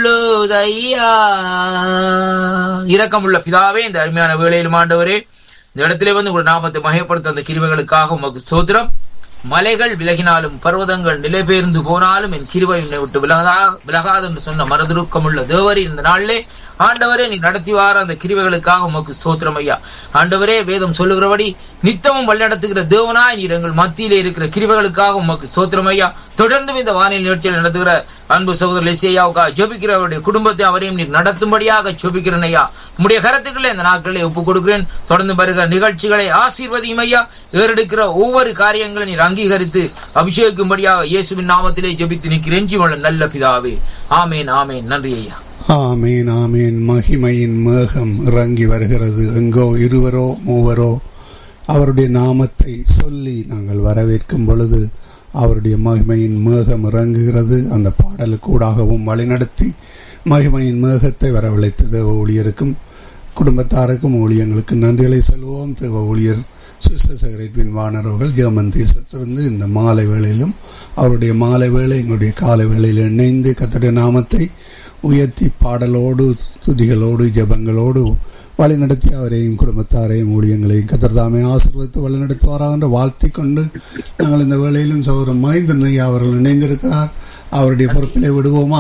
கொள்ளுதையா இரக்கமுள்ள பிதாவே இந்த அருமையான வேளையிலும் ஆண்டவரே இந்த இடத்திலே வந்து உங்கள் நாமத்தை மகைப்படுத்த அந்த கிருபைகளுக்காக உமக்கு சோத்திரம் மலைகள் விலகினாலும் பர்வதங்கள் நிலை பெயர்ந்து போனாலும் என் கிருபை என்னை விட்டு விலகதா விலகாது என்று சொன்ன மனதுருக்கமுள்ள தேவரி இந்த நாளிலே ஆண்டவரே நீ நடத்தி வார அந்த கிருபைகளுக்காக உமக்கு சோத்திரம் ஐயா ஆண்டவரே வேதம் சொல்லுகிறபடி நித்தமும் வழிநடத்துகிற தேவனாய் நீர் எங்கள் மத்தியிலே இருக்கிற கிருபைகளுக்காக உமக்கு சோத்திரம் ஐயா தொடர்ந்து இந்த வானிலை நிகழ்ச்சியில் நடத்துகிற அன்பு சகோதரர் லேசியாவுக்காக ஜெபிக்கிற அவருடைய குடும்பத்தை அவரையும் நீர் நடத்தும்படியாக ஜெபிக்கிறேன் ஐயா உம்முடைய கருத்துக்களை இந்த நாட்களில் ஒப்புக் கொடுக்கிறேன் தொடர்ந்து வருகிற நிகழ்ச்சிகளை ஆசீர்வதியும் ஐயா ஏறெடுக்கிற ஒவ்வொரு காரியங்களை நீர் அங்கீகரித்து அபிஷேகிக்கும்படியாக இயேசுவின் நாமத்திலே ஜெபித்து நிற்கிறேன் ஜீவன நல்ல பிதாவே ஆமேன் ஆமேன் நன்றி ஐயா ஆமேன் ஆமேன் மகிமையின் மேகம் இறங்கி வருகிறது எங்கோ இருவரோ மூவரோ அவருடைய நாமத்தை சொல்லி நாங்கள் வரவேற்கும் பொழுது அவருடைய மகிமையின் மேகம் இறங்குகிறது அந்த பாடலுக்கூடாகவும் வழிநடத்தி மகிமையின் மேகத்தை வரவழைத்த தேவ ஊழியருக்கும் குடும்பத்தாருக்கும் ஊழியர்களுக்கு நன்றிகளை செல்வோம் தேவ ஊழியர் சுசேகரேட்வின் வானரவர்கள் ஜெர்மன் தேசத்திலிருந்து இந்த மாலை வேளையிலும் அவருடைய மாலை வேளை எங்களுடைய காலை வேளையில் இணைந்து கத்தருடைய நாமத்தை உயர்த்தி பாடலோடு துதிகளோடு ஜெபங்களோடு வழிநடத்தி அவரையும் குடும்பத்தாரையும் ஊழியங்களையும் கத்தர்தாமே ஆசீர்வதித்து வழிநடத்துவாராக என்று வாழ்த்தி கொண்டு நாங்கள் இந்த வேளையிலும் சௌரம் மஹிந்தன் ஐயா அவர்கள் இணைந்திருக்கிறார் அவருடைய பொறுப்பிலே விடுவோமா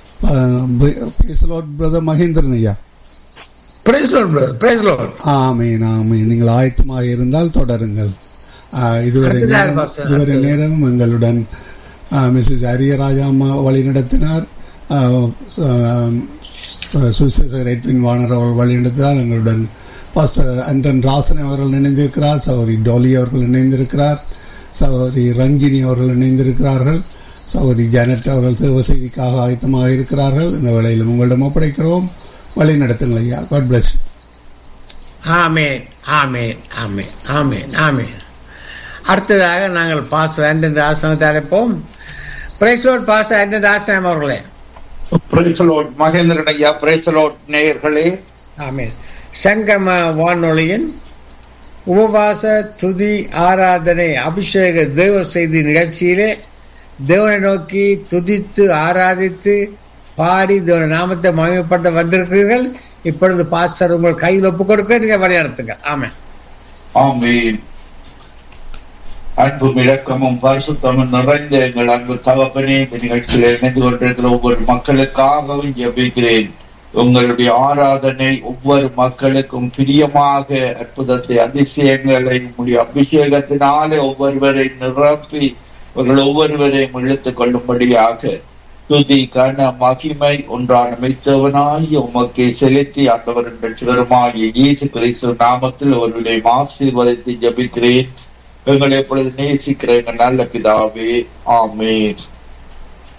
பிரதர் மகேந்திரன் ஐயா praise lord brother praise lord amen amen நீங்கள் ஆயத்தமாக இருந்தால் தொடருங்கள் ஆ, இதுவரை நேரம் இதுவரை நேரம் எங்களுடன் மிஸ்ஸஸ் அரியராஜா அம்மா வழி நடத்தினார் சுசேசர் எட்வின் வாணர் அவர்கள் வழி நடத்தினார் எங்களுடன் பாஸ்டர் அண்டன் ராசன் அவர்கள் இணைந்திருக்கிறார் சகோதரி டோலி அவர்கள் இணைந்திருக்கிறார் சகோதரி ரஞ்சினி அவர்கள் இணைந்திருக்கிறார்கள் சகோதரி ஜானட் அவர்கள் சேவை செய்திக்காக ஆயத்தமாக இருக்கிறார்கள் இந்த வேளையிலும் உங்களிடம் ஒப்படைக்கிறோம் வழி நடத்துங்கள் ஐயா காட் பிளஸ் ஆமேன் ஆமேன் ஆமேன் ஆமேன் ஆமேன் அடுத்ததாக நாங்கள் பாஸ் ஆண்டன் ஆசனத்தை அழைப்போம் பிரைஸ் லார்ட் பாஸ் ஆண்டன் ஆசனம் அவர்களே பிரைசலோட் மகேந்திரன் ஐயா பிரைசலோட் நேயர்களே ஆமேன் சங்கம வானொலியின் உபவாச துதி ஆராதனை அபிஷேக தேவ செய்தி நிகழ்ச்சியிலே தேவனை நோக்கி துதித்து ஆராதித்து பாடி தேவன நாமத்தை மகிமைப்படுத்த வந்திருக்கிறீர்கள் இப்பொழுது பாஸ்டர் உங்கள் கையில் ஒப்புக் கொடுக்க நீங்க வழிநடத்துங்க ஆமென் ஆமீன் அன்பும் இரக்கமும் பரிசுத்தமும் நிறைந்த எங்கள் அன்பு தகப்பனே இந்த நிகழ்ச்சியில் இணைந்து கொண்டிருக்கிற ஒவ்வொரு மக்களுக்காகவும் ஜெபிக்கிறேன் உங்களுடைய ஆராதனை ஒவ்வொரு மக்களுக்கும் பிரியமாக அற்புதத்தை அதிசயங்களை உங்களுடைய அபிஷேகத்தினாலே ஒவ்வொருவரை நிரப்பி அவர்கள் ஒவ்வொருவரையும் இழுத்துக் கொள்ளும்படியாக துதி கன மகிமை ஒன்றான மெய்த்தவனாய் உமக்கை செலுத்தி ஆண்டவரின் பெற்றவருமாகிய இயேசு கிறிஸ்து நாமத்தில் அவர்களை ஆசீர்வதித்து ஜபிக்கிறேன் எங்களை எப்பொழுது நேசிக்கிற எங்கள் நல்ல பிதாவே ஆமேன்